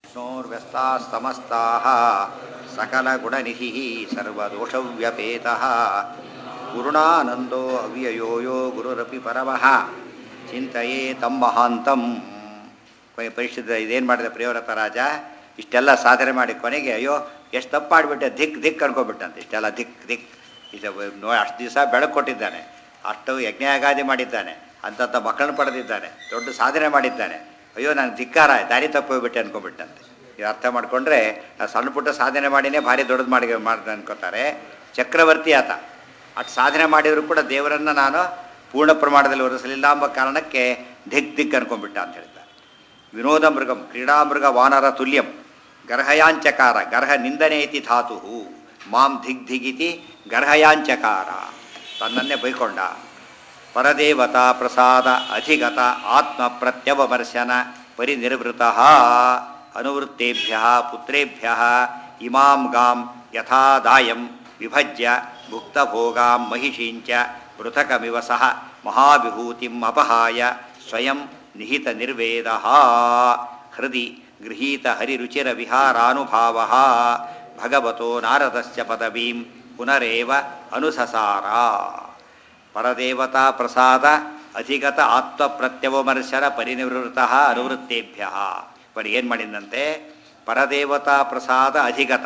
विष्णोर्व्यस्तास्तमस्ताः सकलगुणनिधिः सर्वदोषव्यपेतः गुरुणानन्दो अव्ययो यो गुरुरपಿ ಪರಮಃ ಚಿಂತೆಯೇ ತಮ್ಮ ಮಹಾಂತಂ ಕೊನೆ ಪರಿಶುದ್ಧ ಇದೇನು ಮಾಡಿದ ಪ್ರಿಯವ್ರತ ರಾಜ ಇಷ್ಟೆಲ್ಲ ಸಾಧನೆ ಮಾಡಿ ಕೊನೆಗೆ ಅಯ್ಯೋ ಎಷ್ಟು ತಪ್ಪು ಮಾಡಿಬಿಟ್ಟೆ ದಿಕ್ ದಿಕ್ ಅನ್ಕೊಬಿಟ್ಟಂತೆ ಇಷ್ಟೆಲ್ಲ ದಿಕ್ ದಿಕ್ ಇದು ನೋ ಅಷ್ಟು ದಿವಸ ಬೆಳಕು ಕೊಟ್ಟಿದ್ದಾನೆ ಅಷ್ಟು ಯಜ್ಞಯಾಗಾದಿ ಮಾಡಿದ್ದಾನೆ ಅಂತಂಥ ಮಕ್ಕಳನ್ನು ಪಡೆದಿದ್ದಾನೆ ದೊಡ್ಡ ಸಾಧನೆ ಮಾಡಿದ್ದಾನೆ ಅಯ್ಯೋ ನಾನು ಧಿಕ್ಕಾರ ದಾರಿ ತಪ್ಪೋಗ್ಬಿಟ್ಟೆ ಅನ್ಕೊಬಿಟ್ಟಂತೆ ಇದು ಅರ್ಥ ಮಾಡಿಕೊಂಡ್ರೆ ಸಣ್ಣ ಪುಟ್ಟ ಸಾಧನೆ ಮಾಡಿನೇ ಭಾರಿ ದೊಡ್ಡದು ಮಾಡಿ ಮಾಡಿ ಅನ್ಕೋತಾರೆ ಚಕ್ರವರ್ತಿ ಆತ ಅಷ್ಟು ಸಾಧನೆ ಮಾಡಿದರೂ ಕೂಡ ದೇವರನ್ನು ನಾನು ಪೂರ್ಣ ಪ್ರಮಾಣದಲ್ಲಿ ಒರೆಸಲಿಲ್ಲ ಎಂಬ ಕಾರಣಕ್ಕೆ ದಿಕ್ ದಿಕ್ ಅನ್ಕೊಂಡ್ಬಿಟ್ಟ ಅಂತ ಹೇಳ್ತಾರೆ ವಿನೋದ ಮೃಗಂ ಕ್ರೀಡಾಮೃಗ ವಾನರ ತುಲ್ಯಂ ಗರ್ಹಯಾಂಚಕಾರ ಗರ್ಹ ನಿಂದನೇತಿ ಧಾತು ಮಾಂ ದಿಗ್ ದಿಗಿತಿ ಗರ್ಹಯಾಂಚಕಾರ ತನ್ನನ್ನೇ ಬೈಕೊಂಡ ಪರದೇವತಾ ಪ್ರಸಾದ ಅಧಿಗತ ಆತ್ಮ ಪ್ರತ್ಯವಮರ್ಶನ ಪರಿನಿರ್ವೃತ ಅನುವೃತ್ತೇಭ್ಯ ಪುತ್ರೇಭ್ಯ ಇಮಾಂ ಗಾಂ ಯಥಾದಾಯಂ ವಿಭಜ್ಯ ಭುಕ್ತಭೋಗಾಂ ಮಹಿಷೀಂಚ ಪೃಥಕಮಿವ ಸಹ ಮಹಾವಿಭೂತಿಂ ಅಪಹಾಯ ಸ್ವಯಂ ನಿಹಿತ ನಿರ್ವೇದ ಹೃದಿ ಗೃಹೀತ ಹರಿರುಚಿರ ವಿಹಾರಾನುಭಾವ ಭಗವತೋ ನಾರದಸ್ಯ ಪದವೀಂ ಪುನರೇವ ಅನುಸಸಾರ ಪರದೇವತಾ ಪ್ರಸಾದ ಅಧಿಗತ ಆತ್ಮಪ್ರತ್ಯವಮರ್ಶನ ಪರಿನಿವೃತ್ತ ಅನುವೃತ್ತೇಭ್ಯ ಬರೀ ಏನು ಮಾಡಿದಂತೆ ಪರದೇವತಾ ಪ್ರಸಾದ ಅಧಿಗತ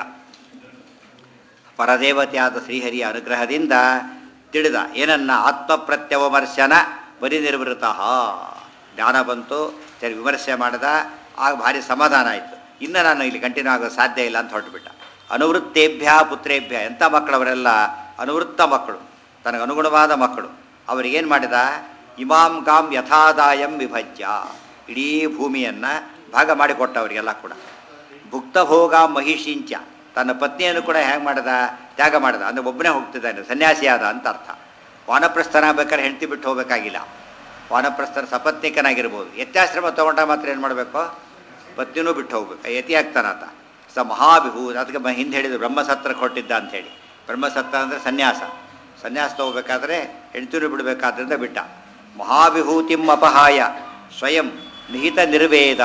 ಪರದೇವತೆಯಾದ ಶ್ರೀಹರಿಯ ಅನುಗ್ರಹದಿಂದ ತಿಳಿದ ಏನನ್ನ ಆತ್ಮಪ್ರತ್ಯವಮರ್ಶನ ಪರಿನಿರ್ವೃತ ಜ್ಞಾನ ಬಂತು ಸರಿ ವಿಮರ್ಶೆ ಮಾಡಿದ ಆಗ ಭಾರಿ ಸಮಾಧಾನ ಆಯಿತು ಇನ್ನು ನಾನು ಇಲ್ಲಿ ಕಂಟಿನ್ಯೂ ಆಗೋದು ಸಾಧ್ಯ ಇಲ್ಲ ಅಂತ ಹೊರಟುಬಿಟ್ಟ ಅನುವೃತ್ತೇಭ್ಯ ಪುತ್ರೇಭ್ಯ ಎಂಥ ಮಕ್ಕಳವರೆಲ್ಲ ಅನುವೃತ್ತ ಮಕ್ಕಳು ತನಗೆ ಅನುಗುಣವಾದ ಮಕ್ಕಳು ಅವರಿಗೇನು ಮಾಡಿದ ಇಮಾಂ ಗಾಂ ಯಥಾದಾಯಂ ವಿಭಜ್ಯ ಇಡೀ ಭೂಮಿಯನ್ನು ಭಾಗ ಮಾಡಿಕೊಟ್ಟ ಅವರಿಗೆಲ್ಲ ಕೂಡ ಭುಕ್ತಭೋಗ ಮಹಿಷಿಂಚ ತನ್ನ ಪತ್ನಿಯನ್ನು ಕೂಡ ಹೇಗೆ ಮಾಡಿದ ತ್ಯಾಗ ಮಾಡಿದ ಅಂದರೆ ಒಬ್ಬನೇ ಹೋಗ್ತಿದ್ದಾನೆ ಸನ್ಯಾಸಿಯಾದ ಅಂತ ಅರ್ಥ ವಾನಪ್ರಸ್ಥನ ಬೇಕಾದ್ರೆ ಹೆಂಡತಿ ಬಿಟ್ಟು ಹೋಗಬೇಕಾಗಿಲ್ಲ ವಾನಪ್ರಸ್ಥನ ಸಪತ್ನಿಕನಾಗಿರ್ಬೋದು ಯತ್ಯಾಶ್ರಮ ತೊಗೊಂಡ ಮಾತ್ರ ಏನು ಮಾಡಬೇಕು ಪತ್ನಿನೂ ಬಿಟ್ಟು ಹೋಗ್ಬೇಕು ಯತಿ ಆಗ್ತಾನಾತ ಸ ಮಹಾವಿಭೂ ಅದಕ್ಕೆ ಮ- ಹಿಂದೆ ಹೇಳಿದ್ರು ಬ್ರಹ್ಮಸತ್ರ ಕೊಟ್ಟಿದ್ದ ಅಂಥೇಳಿ ಬ್ರಹ್ಮಸತ್ರ ಅಂದರೆ ಸನ್ಯಾಸ ಸನ್ಯಾಸ ತಗೋಬೇಕಾದ್ರೆ ಹೆಂಡತಿನೂ ಬಿಡಬೇಕಾದ್ರಿಂದ ಬಿಟ್ಟ ಮಹಾವಿಭೂತಿಂ ಅಪಹಾಯ ಸ್ವಯಂ ನಿಹಿತ ನಿರ್ವೇದ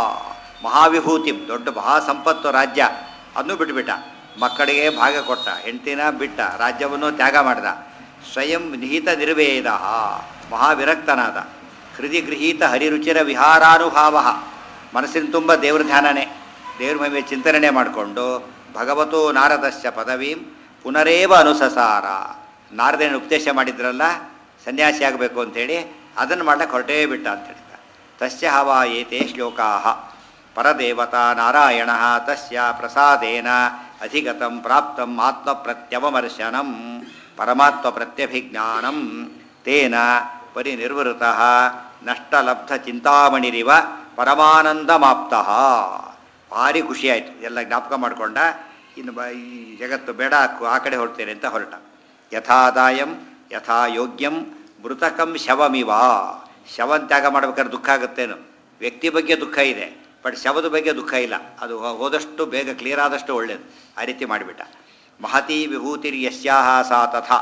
ಮಹಾವಿಭೂತಿಂ ದೊಡ್ಡ ಮಹಾಸಂಪತ್ತು ರಾಜ್ಯ ಅದನ್ನು ಬಿಟ್ಬಿಟ್ಟ ಮಕ್ಕಳಿಗೆ ಭಾಗ ಕೊಟ್ಟ ಹೆಂಡತಿನ ಬಿಟ್ಟ ರಾಜ್ಯವನ್ನು ತ್ಯಾಗ ಮಾಡಿದ ಸ್ವಯಂ ನಿಹಿತ ನಿರ್ವೇದ ಮಹಾವಿರಕ್ತನಾದ ಹೃದಯ ಗೃಹೀತ ಹರಿರುಚಿರ ವಿಹಾರಾನುಭಾವ ಮನಸ್ಸಿನ ತುಂಬ ದೇವ್ರ ಧ್ಯಾನನೇ ದೇವ್ರ ಮಹಿಮೆ ಚಿಂತನೆ ಮಾಡಿಕೊಂಡು ಭಗವತೋ ನಾರದಶ್ಯ ಪದವೀಂ ಪುನರೇವ ಅನುಸಸಾರ ನಾರದೇನ ಉಪದೇಶ ಮಾಡಿದ್ರಲ್ಲ ಸನ್ಯಾಸಿ ಆಗಬೇಕು ಅಂಥೇಳಿ ಅದನ್ನು ಮಾಡಕ್ಕೆ ಹೊರಟೇ ಬಿಟ್ಟ ಅಂತ ಹೇಳ್ತಾರೆ ತಸ್ಯ ಹವಾ ಏತೆ ಶ್ಲೋಕಾ ಪರದೇವತಾ ನಾರಾಯಣ ತಸ್ಯ ಪ್ರಸಾದೇನ ಅಧಿಗತಂ ಪ್ರಾಪ್ತಂ ಆತ್ಮಪ್ರತ್ಯವಮರ್ಶನಂ ಪರಮಾತ್ಮ ಪ್ರತ್ಯಭಿಜ್ಞಾನಂ ತೇನ ಪರಿನಿರ್ವೃತ ನಷ್ಟಲಬ್ಧ ಚಿಂತಾಮಣಿರಿವ ಪರಮಾನಂದಮಾಪ್ತಃ ಭಾರಿ ಖುಷಿಯಾಯಿತು ಎಲ್ಲ ಜ್ಞಾಪಕ ಮಾಡಿಕೊಂಡ ಇನ್ನು ಬ ಈ ಜಗತ್ತು ಬೇಡ ಆ ಕಡೆ ಹೊರಡ್ತೇನೆ ಅಂತ ಹೊರಟ ಯಥಾದಾಯಂ ಯಥಾ ಯೋಗ್ಯಂ ಮೃತಕಂ ಶವಮಿವ ಶವನ್ ತ್ಯಾಗ ಮಾಡ್ಬೇಕಾದ್ರೆ ದುಃಖ ಆಗುತ್ತೇನು ವ್ಯಕ್ತಿ ಬಗ್ಗೆ ದುಃಖ ಇದೆ ಬಟ್ ಶವದ ಬಗ್ಗೆ ದುಃಖ ಇಲ್ಲ ಅದು ಹೋ- ಹೋದಷ್ಟು ಬೇಗ ಕ್ಲಿಯರ್ ಆದಷ್ಟು ಒಳ್ಳೆಯದು ಆ ರೀತಿ ಮಾಡಿಬಿಟ್ಟ ಮಹತಿ ವಿಭೂತಿರ್ ಯಸ್ಯಾಹ ಸಾ ತಥಾ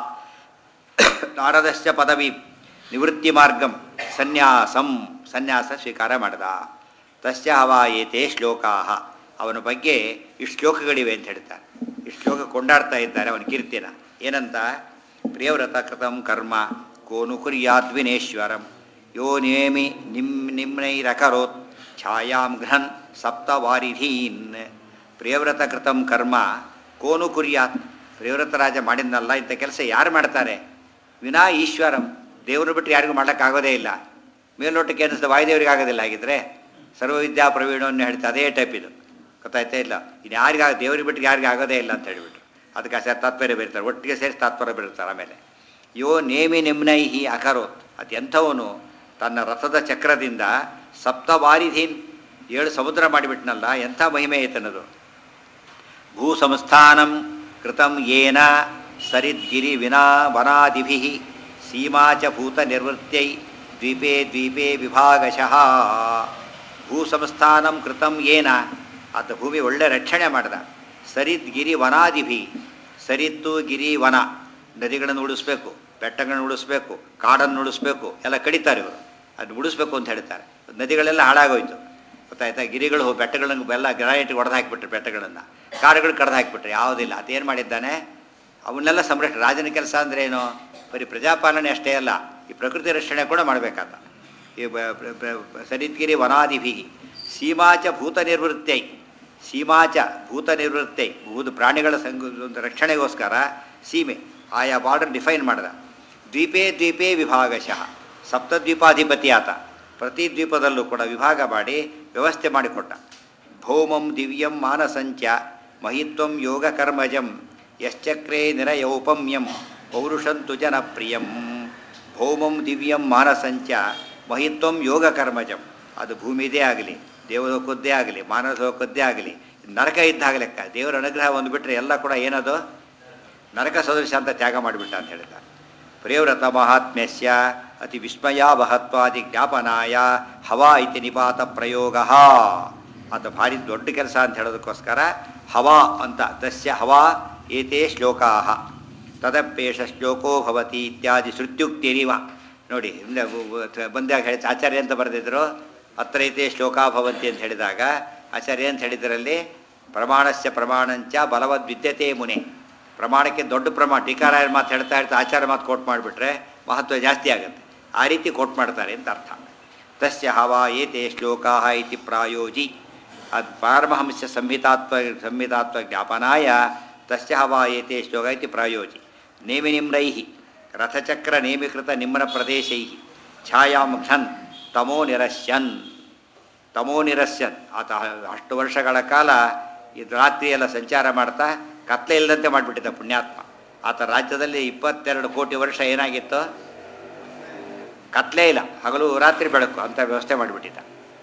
ನಾರದಶ್ಚ ಪದವಿ ನಿವೃತ್ತಿ ಮಾರ್ಗಂ ಸನ್ಯಾಸಂ ಸನ್ಯಾಸ ಸ್ವೀಕಾರ ಮಾಡಿದ ತಸ್ಯ ಹವಾ ಏತೆ ಶ್ಲೋಕಾ ಅವನ ಬಗ್ಗೆ ಇಷ್ಟು ಶ್ಲೋಕಗಳಿವೆ ಅಂತ ಹೇಳ್ತಾರೆ ಇಷ್ಟು ಶ್ಲೋಕ ಕೊಂಡಾಡ್ತಾ ಇದ್ದಾರೆ ಅವನ ಕೀರ್ತಿನ ಏನಂತ ಪ್ರಿಯವ್ರತ ಕೃತಂ ಕರ್ಮ ಕೋನು ಕುರ್ಯಾದ್ವಿನೇಶ್ವರಂ ಯೋ ನೇಮಿ ನಿಮ್ ನಿಮ್ನೈರಕರೋತ್ ಛಾಯಾಂ ಗೃಹನ್ ಸಪ್ತವಾರಿಧೀನ್ ಪ್ರಿಯವ್ರತ ಕೃತಂ ಕರ್ಮ ಕೋನು ಕುರ್ಯಾತ್ ಪ್ರಿಯವ್ರತ ರಾಜ ಮಾಡಿದ್ನಲ್ಲ ಇಂಥ ಕೆಲಸ ಯಾರು ಮಾಡ್ತಾರೆ ವಿನಾ ಈಶ್ವರಂ ದೇವರು ಬಿಟ್ಟು ಯಾರಿಗೂ ಮಾಡೋಕ್ಕಾಗೋದೇ ಇಲ್ಲ ಮೇಲ್ನೋಟಕ್ಕೆ ಅನಿಸಿದ ವಾಯುದೇವರಿಗೆ ಆಗೋದಿಲ್ಲ ಹಾಗಿದ್ರೆ ಸರ್ವವಿದ್ಯಾ ಪ್ರವೀಣವನ್ನು ಹೇಳ್ತಾ ಅದೇ ಟೈಪ್ ಇದು ಗೊತ್ತಾಯ್ತಾ ಇಲ್ಲ ಇನ್ನು ಯಾರಿಗ ದೇವ್ರಿಗೆ ಬಿಟ್ಟು ಯಾರಿಗೆ ಆಗೋದೇ ಇಲ್ಲ ಅಂತ ಹೇಳಿಬಿಟ್ಟು ಅದಕ್ಕೆ ಅಷ್ಟೇ ತಾತ್ಪರ್ಯ ಬರೀತಾರೆ ಒಟ್ಟಿಗೆ ಸೇರಿಸಿ ತಾತ್ಪರ್ಯ ಬರೀತಾರೆ ಆಮೇಲೆ ಯೋ ನೇಮಿ ನಿಮ್ನೈಹಿ ಅಕರೋತ್ ಅದು ಎಂಥವನು ತನ್ನ ರಥದ ಚಕ್ರದಿಂದ ಸಪ್ತವಾರಿಧೀನ್ ಏಳು ಸಮುದ್ರ ಮಾಡಿಬಿಟ್ನಲ್ಲ ಎಂಥ ಮಹಿಮೆ ಐತನದು ಭೂ ಸಂಸ್ಥಾನಂ ಕೃತಂ ಯೇನ ಸರಿದ್ಗಿರಿ ವಿನಾ ವನಾದಿಭಿ ಸೀಮಾ ಚ ಭೂತ ನಿರ್ವೃತ್ಯೈ ದ್ವೀಪೇ ದ್ವೀಪೇ ವಿಭಾಗಶಃ ಭೂ ಸಂಸ್ಥಾನಂ ಕೃತಂ ಯೇನ ಆತ ಭೂಮಿ ಒಳ್ಳೆ ರಕ್ಷಣೆ ಮಾಡಿದ ಸರಿದ್ ಗಿರಿ ವನಾದಿಭಿ ಸರಿತ್ತು ಗಿರಿ ವನ ನದಿಗಳನ್ನು ಉಳಿಸ್ಬೇಕು ಬೆಟ್ಟಗಳನ್ನು ಉಳಿಸ್ಬೇಕು ಕಾಡನ್ನು ಉಳಿಸ್ಬೇಕು ಎಲ್ಲ ಕಡಿತಾರೆ ಇವರು ಅದು ಉಳಿಸ್ಬೇಕು ಅಂತ ಹೇಳ್ತಾರೆ ನದಿಗಳೆಲ್ಲ ಹಾಳಾಗೋಯ್ತು ಗೊತ್ತಾಯ್ತಾ ಗಿರಿಗಳು ಬೆಟ್ಟಗಳನ್ನು ಬೆಲ್ಲ ಗ್ರಾನೈಟ್ ಹೊಡೆದು ಹಾಕಿಬಿಟ್ರು ಬೆಟ್ಟಗಳನ್ನು ಕಾಡುಗಳು ಕಡ್ದು ಹಾಕಿಬಿಟ್ರು ಯಾವುದಿಲ್ಲ ಅದೇನು ಮಾಡಿದ್ದಾನೆ ಅವನ್ನೆಲ್ಲ ಸಂರಕ್ಷಣೆ ರಾಜನ ಕೆಲಸ ಅಂದ್ರೆ ಏನು ಬರೀ ಪ್ರಜಾಪಾಲನೆ ಅಷ್ಟೇ ಅಲ್ಲ ಈ ಪ್ರಕೃತಿ ರಕ್ಷಣೆ ಕೂಡ ಮಾಡಬೇಕಾದ ಈ ಬ- ಪ್ರ- ಪ್ರ- ಸರಿತ್ಗಿರಿ ವನಾದಿಭಿಗಿ ಸೀಮಾಚ ಭೂತ ನಿರ್ವೃತ್ತೈ ಸೀಮಾಚ ಭೂತ ನಿರ್ವೃತ್ತೈ ಭೂತ ಪ್ರಾಣಿಗಳ ಸಂಘ ಒಂದು ರಕ್ಷಣೆಗೋಸ್ಕರ ಸೀಮೆ ಆಯಾ ಬಾರ್ಡರ್ ಡಿಫೈನ್ ಮಾಡಿದ ದ್ವೀಪೇ ದ್ವೀಪೇ ವಿಭಾಗಶಃ ಸಪ್ತದ್ವೀಪಾಧಿಪತಿ ಆತ ಪ್ರತಿ ದ್ವೀಪದಲ್ಲೂ ಕೂಡ ವಿಭಾಗ ಮಾಡಿ ವ್ಯವಸ್ಥೆ ಮಾಡಿಕೊಟ್ಟ ಭೌಮಂ ದಿವ್ಯಂ ಮಾನಸಂಚ ಮಹಿತ್ವಂ ಯೋಗ ಕರ್ಮಜಂ ಯಶ್ಚಕ್ರೇ ನಿರಯೌಪಮ್ಯಂ ಪೌರುಷಂತು ಜನಪ್ರಿಯಂ ಭೌಮಂ ದಿವ್ಯಂ ಮಾನಸಂಚ ಮಹಿತ್ವಂ ಯೋಗ ಕರ್ಮಜಂ ಅದು ಭೂಮಿದೇ ಆಗಲಿ ದೇವಲೋಕದ್ದೇ ಆಗಲಿ ಮಾನಸಲೋಕದ್ದೇ ಆಗಲಿ ನರಕ ಇದ್ದಾಗ ಲೆಕ್ಕ ದೇವರ ಅನುಗ್ರಹ ಒಂದು ಬಿಟ್ಟರೆ ಎಲ್ಲ ಕೂಡ ಏನದು ನರಕ ಸದೃಶ ಅಂತ ತ್ಯಾಗ ಮಾಡಿಬಿಟ್ಟ ಅಂತ ಹೇಳಿದ್ದಾರೆ ಪ್ರಿಯವ್ರತ ಮಹಾತ್ಮ್ಯಸ್ಯ ಅತಿ ವಿಸ್ಮಯಾವಹತ್ವಾದಿ ಜ್ಞಾಪನಾಯ ಹವಾ ಇತಿ ನಿಪಾತ ಪ್ರಯೋಗ ಅದು ಭಾರಿ ದೊಡ್ಡ ಕೆಲಸ ಅಂತ ಹೇಳೋದಕ್ಕೋಸ್ಕರ ಹವಾ ಅಂತ ತಸ್ಯ ಹವಾ ಏತೇ ಶ್ಲೋಕಾ ತದಪ್ಪೇಷ ಶ್ಲೋಕೋ ಭವತಿ ಇತ್ಯಾದಿ ಶ್ರುತ್ಯುಕ್ತಿರಿವ ನೋಡಿ ಹಿಂದೆ ಬ- ಬ- ಬಂದಾಗ ಹೇಳಿ ಆಚಾರ್ಯ ಅಂತ ಬರೆದಿದ್ರು ಅತ್ರ ಐತೆ ಶ್ಲೋಕಾ ಭವಂತಿ ಅಂತ ಹೇಳಿದಾಗ ಆಚಾರ್ಯ ಅಂತ ಹೇಳಿದ್ರಲ್ಲಿ ಪ್ರಮಾಣಸ್ಯ ಪ್ರಮಾಣಂಚ ಬಲವದ್ ವಿದ್ಯತೆ ಮುನೆ ಪ್ರಮಾಣಕ್ಕೆ ದೊಡ್ಡ ಪ್ರಮಾಣ ಟೀಕಾರಾಯರ ಮಾತು ಹೇಳ್ತಾ ಇರ್ತಾ ಆಚಾರ ಮಾತು ಕೋಟ್ ಮಾಡಿಬಿಟ್ರೆ ಮಹತ್ವ ಜಾಸ್ತಿ ಆಗುತ್ತೆ ಆ ರೀತಿ ಕೋಟ್ ಮಾಡ್ತಾರೆ ಅಂತ ಅರ್ಥ ತಸ್ಯ ಹವಾ ಏತೆ ಶ್ಲೋಕಾ ಇತಿ ಪ್ರಾಯೋಜಿ ಅದು ಪಾರಮಹಂಸ ಸಂಹಿತಾತ್ವ ಸಂಹಿತಾತ್ವ ಜ್ಞಾಪನಾಯ ತಸ್ಯ ಹವಾ ಏತೆ ಶ್ಲೋಕ ಇತಿ ಪ್ರಾಯೋಜಿ ನೇಮಿನಿಮ್ರೈ ರಥಚಕ್ರ ನೇಮಿಕೃತ ನಿಮ್ನ ಪ್ರದೇಶೈ ಛಾಯಾಂ ಘನ್ ತಮೋ ನಿರಸ್ಯನ್ ತಮೋ ನಿರಸ್ಯನ್ ಆತ ಅಷ್ಟು ವರ್ಷಗಳ ಕಾಲ ಇದು ರಾತ್ರಿಯೆಲ್ಲ ಸಂಚಾರ ಮಾಡ್ತಾ ಕತ್ಲೆ ಇಲ್ಲದಂತೆ ಮಾಡಿಬಿಟ್ಟಿದ್ದ ಪುಣ್ಯಾತ್ಮ ಆತ ರಾಜ್ಯದಲ್ಲಿ ಇಪ್ಪತ್ತೆರಡು ಕೋಟಿ ವರ್ಷ ಏನಾಗಿತ್ತು ಕತ್ಲೇ ಇಲ್ಲ ಹಗಲು ರಾತ್ರಿ ಬೆಳಕು ಅಂತ ವ್ಯವಸ್ಥೆ ಮಾಡಿಬಿಟ್ಟಿದ್ದ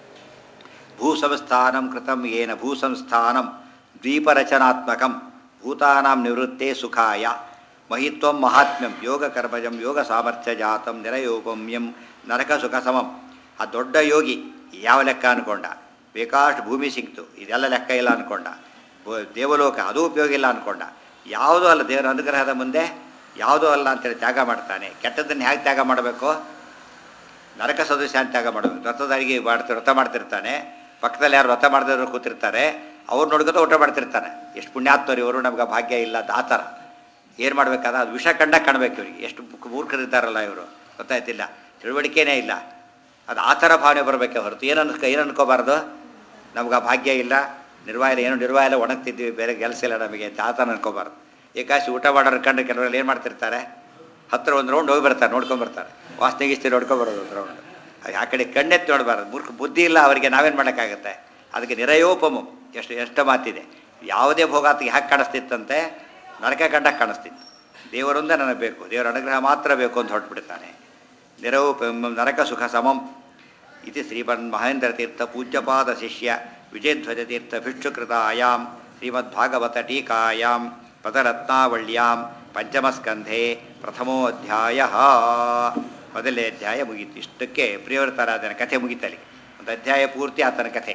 ಭೂ ಸಂಸ್ಥಾನಂ ಕೃತಂ ಏನ ಭೂ ಸಂಸ್ಥಾನಂ ದ್ವೀಪರಚನಾತ್ಮಕಂ ಭೂತಾನಾಂ ನಿವೃತ್ತೇ ಸುಖಾಯ ಮಹಿತ್ವಂ ಮಹಾತ್ಮ್ಯಂ ಯೋಗ ಕರ್ಮಜಂ ಯೋಗ ಸಾಮರ್ಥ್ಯ ಜಾತಂ ನಿರಯೋಪಮ್ಯಂ ನರಕ ಸುಖ ಸಮಂ ಆ ದೊಡ್ಡ ಯೋಗಿ ಯಾವ ಲೆಕ್ಕ ಅನ್ಕೊಂಡ ಬೇಕಾಷ್ಟು ಭೂಮಿ ಸಿಕ್ತು ಇದೆಲ್ಲ ಲೆಕ್ಕ ಇಲ್ಲ ಅನ್ಕೊಂಡ ಬ- ದೇವಲೋಕ ಅದು ಉಪಯೋಗ ಇಲ್ಲ ಅನ್ಕೊಂಡ ಯಾವುದೂ ಅಲ್ಲ ದೇವರ ಅನುಗ್ರಹದ ಮುಂದೆ ಯಾವುದೂ ಅಲ್ಲ ಅಂತೇಳಿ ತ್ಯಾಗ ಮಾಡ್ತಾನೆ ಕೆಟ್ಟದ್ದನ್ನು ಹೇಗೆ ತ್ಯಾಗ ಮಾಡಬೇಕು ನರಕ ಸದಸ್ಯ ಅಂತ ತ್ಯಾಗ ಮಾಡಬೇಕು ವ್ರತದ ಅಡಿಗೆ ಮಾಡ್ತಾ ವ್ರತ ಮಾಡ್ತಿರ್ತಾನೆ ಪಕ್ಕದಲ್ಲಿ ಯಾರು ವ್ರತ ಮಾಡಿದ್ರು ಕೂತಿರ್ತಾರೆ ಅವ್ರು ನೋಡ್ಕೊತ ಊಟ ಮಾಡ್ತಿರ್ತಾನೆ ಎಷ್ಟು ಪುಣ್ಯಾತ್ಮರು ಇವರು ನಮ್ಗೆ ಭಾಗ್ಯ ಇಲ್ಲ ಅಂತ ಆ ಥರ ಏನು ಮಾಡ್ಬೇಕಾದ ಅದು ವಿಷ ಕಂಡ ಕಾಣಬೇಕು ಇವರಿಗೆ ಎಷ್ಟು ಬುಕ್- ಮೂರ್ಖರಿದ್ದಾರಲ್ಲ ಇವರು ಗೊತ್ತಾಯ್ತಿಲ್ಲ ತಿಳುವಳಿಕೆನೇ ಇಲ್ಲ ಅದು ಆ ಥರ ಭಾವನೆ ಬರಬೇಕೆ ಹೊರತು ಏನು ಅನ್ಕೊ ಏನು ಅನ್ಕೋಬಾರ್ದು ನಮ್ಗೆ ಆ ಭಾಗ್ಯ ಇಲ್ಲ ನಿರ್ವಾಹ ಇಲ್ಲ ಏನು ನಿರ್ವಾಹ ಇಲ್ಲ ಒಣಗ್ತಿದ್ವಿ ಬೇರೆ ಕೆಲಸ ಇಲ್ಲ ನಮಗೆ ಅಂತ ಆ ಥರ ಅನ್ಕೋಬಾರ್ದು ಏಕಾಶಿ ಊಟ ಮಾಡೋರು ಕಂಡು ಕೆಲವರೆಲ್ಲ ಏನು ಮಾಡ್ತಿರ್ತಾರೆ ಹತ್ತಿರ ಒಂದು ರೌಂಡ್ ಹೋಗಿ ಬರ್ತಾರೆ ನೋಡ್ಕೊಂಬರ್ತಾರೆ ವಾಸನೆ ಗೀಸ್ತಿ ನೋಡ್ಕೊಂಬರೋದು ಒಂದು ರೌಂಡ್ ಆ ಕಡೆ ಕಣ್ಣೆತ್ತಿ ನೋಡಬಾರ್ದು ಮೂರ್ಖ ಬುದ್ಧಿ ಇಲ್ಲ ಅವರಿಗೆ ನಾವೇನು ಮಾಡೋಕ್ಕಾಗತ್ತೆ ಅದಕ್ಕೆ ನಿರಯೋಪಮು ಎಷ್ಟು ಎಷ್ಟು ಮಾತಿದೆ ಯಾವುದೇ ಭೋಗಾತಿಗೆ ಹ್ಯಾಕೆ ಕಾಣಿಸ್ತಿತ್ತಂತೆ ನರಕ ಕಂಡ ಕಾಣಿಸ್ತಿತ್ತು ದೇವರೊಂದೇ ನನಗೆ ಬೇಕು ದೇವರ ಅನುಗ್ರಹ ಮಾತ್ರ ಬೇಕು ಅಂತ ಹೊರಟ್ಬಿಡ್ತಾನೆ ನಿರೌಪ ನರಕ ಸುಖ ಸಮಂ ಇತಿ ಶ್ರೀಮನ್ ಮಹೇಂದ್ರ ತೀರ್ಥ ಪೂಜ್ಯಪಾದ ಶಿಷ್ಯ ವಿಜಯಧ್ವಜ ತೀರ್ಥ ಭಿಕ್ಷುಕೃತಾಯಾಂ ಶ್ರೀಮದ್ಭಾಗವತ ಟೀಕಾಯಾಂ ಪದರತ್ನಾವಳ್ಯಾಂ ಪಂಚಮಸ್ಕಂಧೆ ಪ್ರಥಮೋ ಅಧ್ಯಾಯ ಮೊದಲನೇ ಅಧ್ಯಾಯ ಮುಗೀತು ಇಷ್ಟಕ್ಕೆ ಪ್ರಿಯವ್ರತರಾದನ ಕಥೆ ಮುಗೀತಲ್ಲಿ ಒಂದು ಅಧ್ಯಾಯ ಪೂರ್ತಿ ಆತನ ಕಥೆ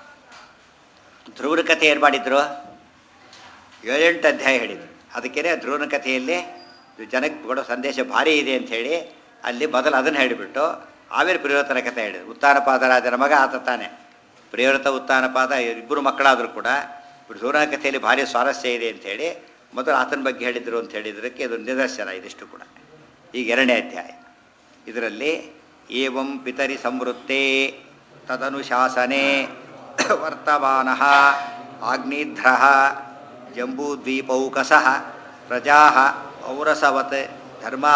ಧ್ರುವನ ಕಥೆ ಏನು ಮಾಡಿದ್ರು ಏಳೆಂಟು ಅಧ್ಯಾಯ ಹೇಳಿದರು ಅದಕ್ಕೇನೆ ಧ್ರುವನ ಕಥೆಯಲ್ಲಿ ಜನಕ್ಕೆ ಕೊಡೋ ಸಂದೇಶ ಭಾರಿ ಇದೆ ಅಂತ ಹೇಳಿ ಅಲ್ಲಿ ಮೊದಲು ಅದನ್ನು ಹೇಳಿಬಿಟ್ಟು ಆಮೇಲೆ ಪ್ರಿಯವ್ರತನ ಕಥೆ ಹೇಳಿದ್ರು ಉತ್ತಾನಪಾದರಾಜನ ಮಗ ಆತ ತಾನೆ ಪ್ರಿಯವ್ರತ ಉತ್ತಾನಪಾದ ಇಬ್ಬರು ಮಕ್ಕಳಾದರೂ ಕೂಡ ಧ್ರುವನ ಕಥೆಯಲ್ಲಿ ಭಾರಿ ಸ್ವಾರಸ್ಯ ಇದೆ ಅಂತ ಹೇಳಿ ಮೊದಲು ಆತನ ಬಗ್ಗೆ ಹೇಳಿದರು ಅಂತ ಹೇಳಿದ್ರಕ್ಕೆ ಇದು ನಿದರ್ಶನ ಇದಿಷ್ಟು ಕೂಡ ಈಗ ಎರಡನೇ ಅಧ್ಯಾಯ ಇದರಲ್ಲಿ ಏವಂ ಪಿತರಿ ಸಂವೃತ್ತೇ ತದನುಶಾಸನೆ ವರ್ತಮಾನ ಆಗ್ನಿಧ್ರ ಜಂಬೂದ್ವೀಪೌಕಸಃ ಪ್ರಜಾ ಔರಸವತ್ ಧರ್ಮಾ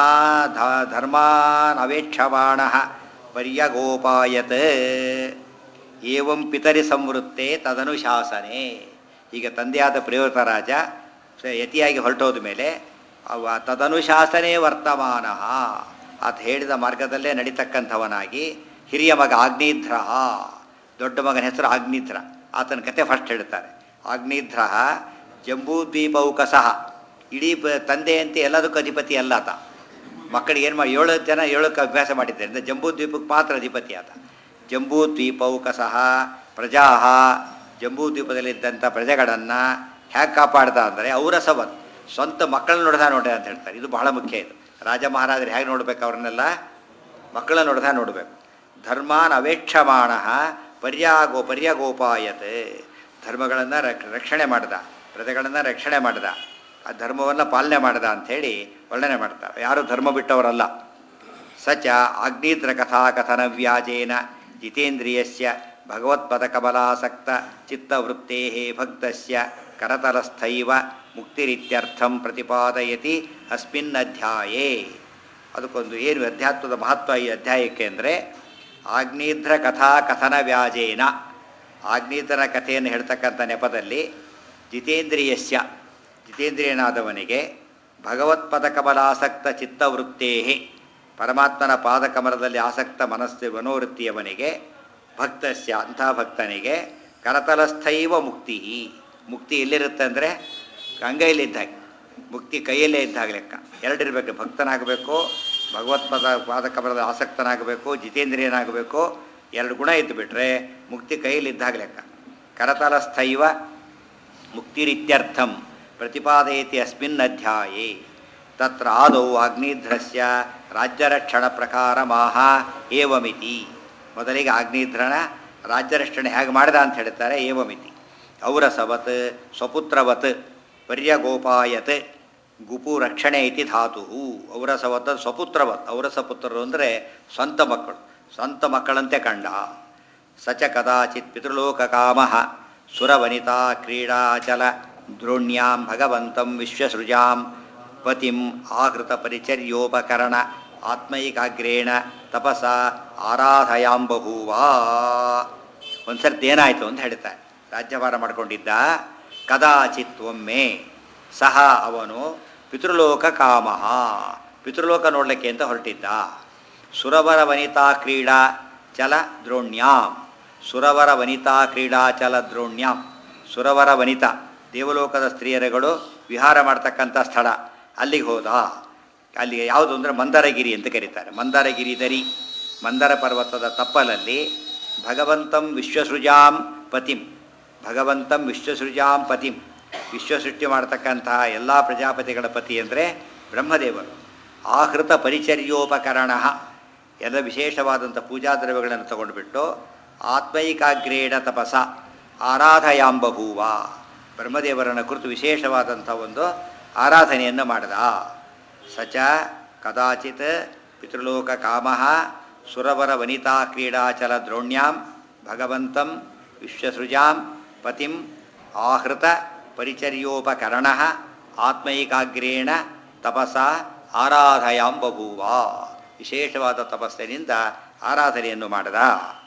ಧರ್ಮಾನವೇಕ್ಷಮಾಣ ಪರ್ಯಗೋಪಾಯತ್ ಏವಂ ಪಿತರಿ ಸಂವೃತ್ತೆ ತದನುಶಾಸನೆ ಈಗ ತಂದೆಯಾದ ಪ್ರಿಯವ್ರತ ರಾಜ ಸ- ಯತಿಯಾಗಿ ಹೊರಟೋದ ಮೇಲೆ ಅವ ತದನುಶಾಸನೆ ವರ್ತಮಾನ ಆತ ಹೇಳಿದ ಮಾರ್ಗದಲ್ಲೇ ನಡೀತಕ್ಕಂಥವನಾಗಿ ಹಿರಿಯ ಮಗ ಆಗ್ನಿಧ್ರ ದೊಡ್ಡ ಮಗನ ಹೆಸರು ಆಗ್ನಿಧ್ರ ಆತನ ಕತೆ ಫಸ್ಟ್ ಹೇಳ್ತಾರೆ ಆಗ್ನಿಧ್ರ ಜಂಬೂದ್ವೀಪೌಕಸಃ ಇಡೀ ಬ- ತಂದೆಯಂತೆ ಎಲ್ಲದಕ್ಕೂ ಅಧಿಪತಿ ಅಲ್ಲ ಆತ ಮಕ್ಕಳಿಗೆ ಏನು ಮಾಡಿ ಏಳು ಜನ ಏಳಕ್ಕೆ ಅಭ್ಯಾಸ ಮಾಡಿದ್ದರಿಂದ ಜಂಬೂದ್ವೀಪಕ್ಕೆ ಮಾತ್ರ ಅಧಿಪತಿ ಆತ ಜಂಬೂದ್ವೀಪೌಕಸಃ ಪ್ರಜಾ ಜಂಬೂದ್ವೀಪದಲ್ಲಿದ್ದಂಥ ಪ್ರಜೆಗಳನ್ನು ಹೇಗೆ ಕಾಪಾಡ್ದ ಅಂದರೆ ಅವರ ಸವತ್ ಸ್ವಂತ ಮಕ್ಕಳನ್ನ ನೋಡ್ದ ನೋಡ್ದೆ ಅಂತ ಹೇಳ್ತಾರೆ ಇದು ಬಹಳ ಮುಖ್ಯ ಇದು ರಾಜ ಮಹಾರಾಜರು ಹೇಗೆ ನೋಡ್ಬೇಕು ಅವ್ರನ್ನೆಲ್ಲ ಮಕ್ಕಳನ್ನ ನೋಡ್ದ ನೋಡಬೇಕು ಧರ್ಮಾನ್ ಅವೇಕ್ಷಮಾಣ ಪರ್ಯಾಗೋ ಪರ್ಯಗೋಪಾಯತೆ ಧರ್ಮಗಳನ್ನು ರಕ್ಷಣೆ ಮಾಡ್ದ ಪ್ರಜೆಗಳನ್ನು ರಕ್ಷಣೆ ಮಾಡ್ದ ಆ ಧರ್ಮವನ್ನು ಪಾಲನೆ ಮಾಡ್ದ ಅಂಥೇಳಿ ವರ್ಣನೆ ಮಾಡ್ತಾರೆ ಯಾರು ಧರ್ಮ ಬಿಟ್ಟವರಲ್ಲ ಸಚ ಆಗ್ನೇತ್ರ ಕಥಾಕಥನ ವ್ಯಾಜೇನ ಜಿತೇಂದ್ರಿಯಸ್ಯ ಭಗವತ್ಪದಕಮಲಾಸಕ್ತ ಚಿತ್ತವೃತ್ತೇ ಭಕ್ತಸ್ಯ ಕರತಲಸ್ಥೈವ ಮುಕ್ತಿರಿತ್ಯರ್ಥಂ ಪ್ರತಿಪಾದಯತಿ ಅಸ್ಮಿನ್ ಅಧ್ಯಾಯೇ ಅದಕ್ಕೊಂದು ಏನು ಅಧ್ಯಾತ್ಮದ ಮಹತ್ವ ಈ ಅಧ್ಯಾಯಕ್ಕೆ ಅಂದರೆ ಆಗ್ನೇಧ್ರ ಕಥಾ ಕಥನ ವ್ಯಾಜೇನ ಆಗ್ನೇಧ್ರನ ಕಥೆಯನ್ನು ಹೇಳ್ತಕ್ಕಂಥ ನೆಪದಲ್ಲಿ ಜಿತೇಂದ್ರಿಯಸ್ಯ ಜಿತೇಂದ್ರಿಯನಾದವನಿಗೆ ಭಗವತ್ಪದಕಮಲಾಸಕ್ತ ಚಿತ್ತವೃತ್ತೇ ಪರಮಾತ್ಮನ ಪಾದಕಮಲದಲ್ಲಿ ಆಸಕ್ತ ಮನಸ್ಸು ಮನೋವೃತ್ತಿಯವನಿಗೆ ಭಕ್ತಸ್ಯ ಅಂಥ ಭಕ್ತನಿಗೆ ಕರತಲಸ್ಥೈವ ಮುಕ್ತಿ ಮುಕ್ತಿ ಎಲ್ಲಿರುತ್ತೆ ಅಂದರೆ ಅಂಗೈಲಿದ್ದಾಗ ಮುಕ್ತಿ ಕೈಯಲ್ಲೇ ಇದ್ದಾಗ ಲೆಕ್ಕ ಎರಡಿರಬೇಕು ಭಕ್ತನಾಗಬೇಕು ಭಗವತ್ಪದ ಪಾದಕಮಲದ ಆಸಕ್ತನಾಗಬೇಕು ಜಿತೇಂದ್ರಿಯನಾಗಬೇಕು ಎರಡು ಗುಣ ಇದ್ದು ಬಿಟ್ರೆ ಮುಕ್ತಿ ಕೈಯಲ್ಲಿದ್ದಾಗ ಲೆಕ್ಕ ಕರತಲಸ್ಥೈವ ಮುಕ್ತಿರಿತ್ಯರ್ಥಂ ಪ್ರತಿಪಾದಯತಿ ಅಸ್ಮಿನ್ ಅಧ್ಯಾಯೇ ತತ್ರ ಆದೌ ಅಗ್ನಿಧ್ರಸ್ಯ ರಾಜ್ಯರಕ್ಷಣ ಪ್ರಕಾರ ಮಾಹ ಏವಮಿತಿ ಮೊದಲಿಗೆ ಅಗ್ನಿಧ್ರನ ರಾಜ್ಯರಕ್ಷಣೆ ಹೇಗೆ ಮಾಡಿದ ಅಂತ ಹೇಳ್ತಾರೆ ಏವಮಿತಿ ಔರಸವತ್ ಸ್ವಪುತ್ರವತ್ ಪರ್ಯಗೋಪಾಯತ್ ಗುಪು ರಕ್ಷಣೆ ಇತಿ ಧಾತು ಔರಸವತ್ ಸ್ವಪುತ್ರವತ್ ಔರಸ ಪುತ್ರರು ಅಂದರೆ ಸ್ವಂತ ಮಕ್ಕಳು ಸ್ವಂತ ಮಕ್ಕಳಂತೆ ಕಂಡ ಸಚ ಕದಾಚಿತ್ ಪಿತೃಲೋಕಕಾಮ ಸುರವನಿತಾ ಕ್ರೀಡಾಚಲ ದ್ರೋಣ್ಯಾಂ ಭಗವಂತಂ ವಿಶ್ವಸೃಜಾಂ ಪತಿಂ ಆಕೃತ ಪರಿಚರ್ಯೋಪಕರಣ ಆತ್ಮೈಕಾಗ್ರೇಣ ತಪಸ ಆರಾಧಯಾಂ ಬಹೂವಾ ಒಂದ್ಸರ್ತಿ ಏನಾಯಿತು ಅಂತ ಹೇಳ್ತಾರೆ ರಾಜ್ಯಭಾರ ಮಾಡಿಕೊಂಡಿದ್ದ ಕದಾಚಿತ್ ಒಮ್ಮೆ ಸಹ ಅವನು ಪಿತೃಲೋಕ ಕಾಮ ಪಿತೃಲೋಕ ನೋಡಲಿಕ್ಕೆ ಅಂತ ಹೊರಟಿದ್ದ ಸುರವರ ವನಿತಾ ಕ್ರೀಡಾ ಚಲ ದ್ರೋಣ್ಯಾಂ ಸುರವರ ವನಿತಾ ಕ್ರೀಡಾ ಚಲ ದ್ರೋಣ್ಯಾಂ ಸುರವರ ವನಿತಾ ದೇವಲೋಕದ ಸ್ತ್ರೀಯರುಗಳು ವಿಹಾರ ಮಾಡ್ತಕ್ಕಂಥ ಸ್ಥಳ ಅಲ್ಲಿಗೆ ಹೋದ ಅಲ್ಲಿ ಯಾವುದು ಅಂದರೆ ಮಂದಾರಗಿರಿ ಅಂತ ಕರೀತಾರೆ ಮಂದಾರಗಿರಿ ದರಿ ಮಂದರ ಪರ್ವತದ ತಪ್ಪಲಲ್ಲಿ ಭಗವಂತಂ ವಿಶ್ವಸೃಜಾಂ ಪತಿಂ ಭಗವಂತಂ ವಿಶ್ವಸೃಜಾಂ ಪತಿಂ ವಿಶ್ವಸೃಷ್ಟಿ ಮಾಡ್ತಕ್ಕಂತಹ ಎಲ್ಲ ಪ್ರಜಾಪತಿಗಳ ಪತಿ ಅಂದರೆ ಬ್ರಹ್ಮದೇವರು ಆಹೃತ ಪರಿಚರ್ಯೋಪಕರಣ ಎಲ್ಲ ವಿಶೇಷವಾದಂಥ ಪೂಜಾ ದ್ರವ್ಯಗಳನ್ನು ತಗೊಂಡುಬಿಟ್ಟು ಆತ್ಮೈಕಾಗ್ರೇಣ ತಪಸ ಆರಾಧಯಾಂಬಭೂವ ಬ್ರಹ್ಮದೇವರನ್ನು ಕುರಿತು ವಿಶೇಷವಾದಂಥ ಒಂದು ಆರಾಧನೆಯನ್ನು ಮಾಡಿದ ಸಚ ಕದಾಚಿತ್ ಪಿತೃಲೋಕ ಕಾಮ ಸುರವರ ವನಿತಾ ಕ್ರೀಡಾಚಲ ದ್ರೋಣ್ಯಾಂ ಭಗವಂತಂ ವಿಶ್ವಸೃಜಾಂ ಪತಿಂ ಆಹೃತ ಪರಿಚರ್ಯೋಪಕರಣ ಆತ್ಮೈಕಾಗ್ರೇಣ ತಪಸ ಆರಾಧಯಾಂ ಬಭೂವ ವಿಶೇಷವಾದ ತಪಸ್ಸಿನಿಂದ ಆರಾಧನೆಯನ್ನು ಮಾಡಿದ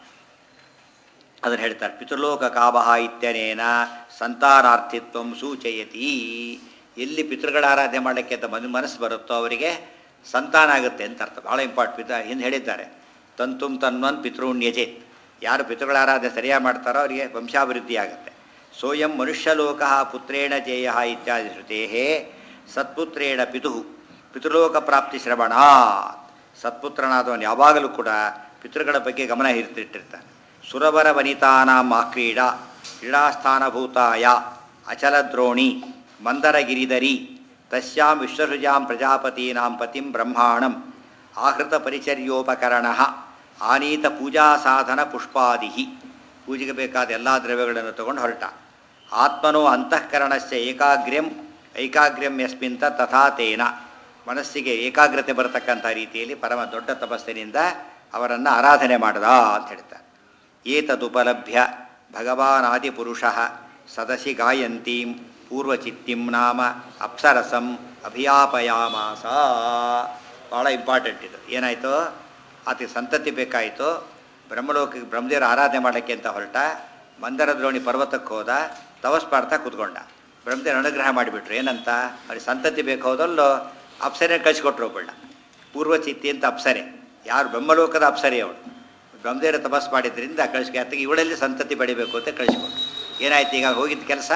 ಅದನ್ನು ಹೇಳ್ತಾರೆ ಪಿತೃಲೋಕ ಕಾಮಹ ಇತ್ಯನೇನ ಸಂತಾನಾರ್ಥಿತ್ವ ಸೂಚಯತಿ ಎಲ್ಲಿ ಪಿತೃಗಳ ಆರಾಧನೆ ಮಾಡಲಿಕ್ಕೆ ಅಂತ ಮನ ಮನಸ್ಸು ಬರುತ್ತೋ ಅವರಿಗೆ ಸಂತಾನ ಆಗುತ್ತೆ ಅಂತ ಅರ್ಥ ಭಾಳ ಇಂಪಾರ್ಟ್ ಪಿತ ಹಿಂದೆ ಹೇಳಿದ್ದಾರೆ ತಂತುಂ ತನ್ವನ್ ಪಿತೃಣ್ಯಜೇತ್ ಯಾರು ಪಿತೃಗಳ ಆರಾಧನೆ ಸರಿಯಾಗಿ ಮಾಡ್ತಾರೋ ಅವರಿಗೆ ವಂಶಾಭಿವೃದ್ಧಿ ಆಗುತ್ತೆ ಸೋಯಂ ಮನುಷ್ಯಲೋಕ ಪುತ್ರೇಣ ಜೇಯ ಇತ್ಯಾದಿ ಶ್ರುತೇ ಸತ್ಪುತ್ರೇಣ ಪಿತು ಪಿತೃಲೋಕ ಪ್ರಾಪ್ತಿ ಶ್ರವಣ ಸತ್ಪುತ್ರನಾದವನು ಯಾವಾಗಲೂ ಕೂಡ ಪಿತೃಗಳ ಬಗ್ಗೆ ಗಮನ ಇರ್ತಿಟ್ಟಿರ್ತಾನೆ ಸುರವರ ವನಿತಾನಾಂ ಆಕ್ರೀಡಾ ಕ್ರೀಡಾಸ್ಥಾನಭೂತಾಯ ಅಚಲದ್ರೋಣಿ ಮಂದರಗಿರಿದರಿ ತಸ್ಯಾಂ ವಿಶ್ವಸೃಜಾಂ ಪ್ರಜಾಪತೀನಾಂ ಪತಿಂ ಬ್ರಹ್ಮಾಣಂ ಆಹೃತ ಪರಿಚರ್ಯೋಪಕರಣ ಆನೀತ ಪೂಜಾ ಸಾಧನ ಪುಷ್ಪಾದಿ ಪೂಜೆಗೆ ಬೇಕಾದ ಎಲ್ಲ ದ್ರವ್ಯಗಳನ್ನು ತಗೊಂಡು ಹೊರಟ ಆತ್ಮನೋ ಅಂತಃಕರಣಸ್ಯ ಏಕಾಗ್ರ್ಯಂ ಐಕಾಗ್ರ್ಯಂ ಯಸ್ಮಿಂತ ತಥಾ ತೇನ ಮನಸ್ಸಿಗೆ ಏಕಾಗ್ರತೆ ಬರತಕ್ಕಂಥ ರೀತಿಯಲ್ಲಿ ಪರಮ ದೊಡ್ಡ ತಪಸ್ಸಿನಿಂದ ಅವರನ್ನು ಆರಾಧನೆ ಮಾಡದ ಅಂತ ಹೇಳ್ತಾರೆ ಏತದುಪಲಭ್ಯ ಭಗವಾನಾದಿಪುರುಷ ಸದಸಿ ಗಾಯಂತೀಂ ಪೂರ್ವಚಿತ್ತಿಂ ನಾಮ ಅಪ್ಸರಸಂ ಅಭಿಯಾಪಯಾಮಾಸ ಭಾಳ ಇಂಪಾರ್ಟೆಂಟ್ ಇದು ಏನಾಯಿತು ಆತ ಸಂತತಿ ಬೇಕಾಯಿತು ಬ್ರಹ್ಮಲೋಕಕ್ಕೆ ಬ್ರಹ್ಮದೇವರ ಆರಾಧನೆ ಮಾಡೋಕ್ಕೆ ಅಂತ ಹೊರಟ ಮಂದರ ದ್ರೋಣಿ ಪರ್ವತಕ್ಕೆ ಹೋದ ತಪಸ್ ಮಾಡ್ತಾ ಕೂತ್ಕೊಂಡ ಬ್ರಹ್ಮದೇವರ ಅನುಗ್ರಹ ಮಾಡಿಬಿಟ್ರು ಏನಂತ ಅವ್ರಿಗೆ ಸಂತತಿ ಬೇಕು ಹೋದಲ್ಲೋ ಅಪ್ಸರೆ ಕಳಿಸ್ಕೊಟ್ರು ಒಬ್ಬಳ ಪೂರ್ವಚಿತ್ತಿ ಅಂತ ಅಪ್ಸರೆ ಯಾರು ಬ್ರಹ್ಮಲೋಕದ ಅಪ್ಸರೆ ಅವಳು ಬ್ರಹ್ಮದೇವರ ತಪಸ್ ಮಾಡಿದ್ರಿಂದ ಕಳಿಸ್ಕೆ ಅದಕ್ಕೆ ಇವಳಲ್ಲಿ ಸಂತತಿ ಬೆಳಿಬೇಕು ಅಂತ ಕಳಿಸ್ಕೊಟ್ರು ಏನಾಯ್ತು ಈಗ ಹೋಗಿದ್ದ ಕೆಲಸ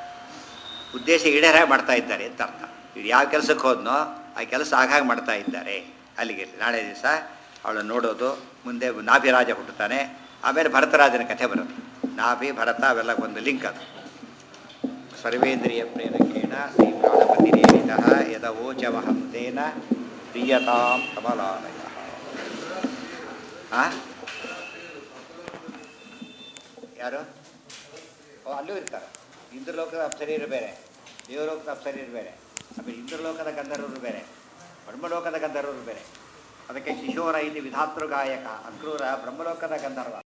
ಉದ್ದೇಶ ಈಡೇರ ಮಾಡ್ತಾ ಇದ್ದಾರೆ ಅಂತ ಅರ್ಥ ಇವ್ರು ಯಾವ ಕೆಲಸಕ್ಕೆ ಹೋದ್ನೋ ಆ ಕೆಲಸ ಆಗಾಗ ಮಾಡ್ತಾ ಇದ್ದಾರೆ ಅಲ್ಲಿಗೆ ನಾಳೆ ದಿವಸ ಅವಳನ್ನು ನೋಡೋದು ಮುಂದೆ ನಾಭಿರಾಜ ಹುಟ್ಟುತ್ತಾನೆ ಆಮೇಲೆ ಭರತರಾಜನ ಕಥೆ ಬರುತ್ತೆ ನಾಭಿ ಭರತ ಅವೆಲ್ಲ ಒಂದು ಲಿಂಕ್ ಅದು ಸರ್ವೇಂದ್ರಿಯ ಪ್ರೇರಕೇಣ ಶ್ರೀ ಪ್ರಾಣಪತಿರೇರಿತ ಯದವೋಚಮಹಂ ತೇನ ಪ್ರಿಯತಾಂ ಕಮಲಾಲಯ ಆ ಯಾರು ಓ ಅಲ್ಲೂ ಇರ್ತಾರೆ ಇಂದ್ರಲೋಕದ ಅಪ್ಸರಿಯರು ಬೇರೆ ದೇವಲೋಕದ ಅಪ್ಸರಿಯರು ಬೇರೆ ಆಮೇಲೆ ಇಂದ್ರಲೋಕದ ಗಂಧರ್ವರು ಬೇರೆ ಬ್ರಹ್ಮಲೋಕದ ಗಂಧರ್ವರು ಬೇರೆ ಅದಕ್ಕೆ ಕಿಶೋರ ಇದು ವಿಧಾತೃ ಗಾಯಕ ಅಕ್ರೂರ ಬ್ರಹ್ಮಲೋಕದ ಗಂಧರ್ವ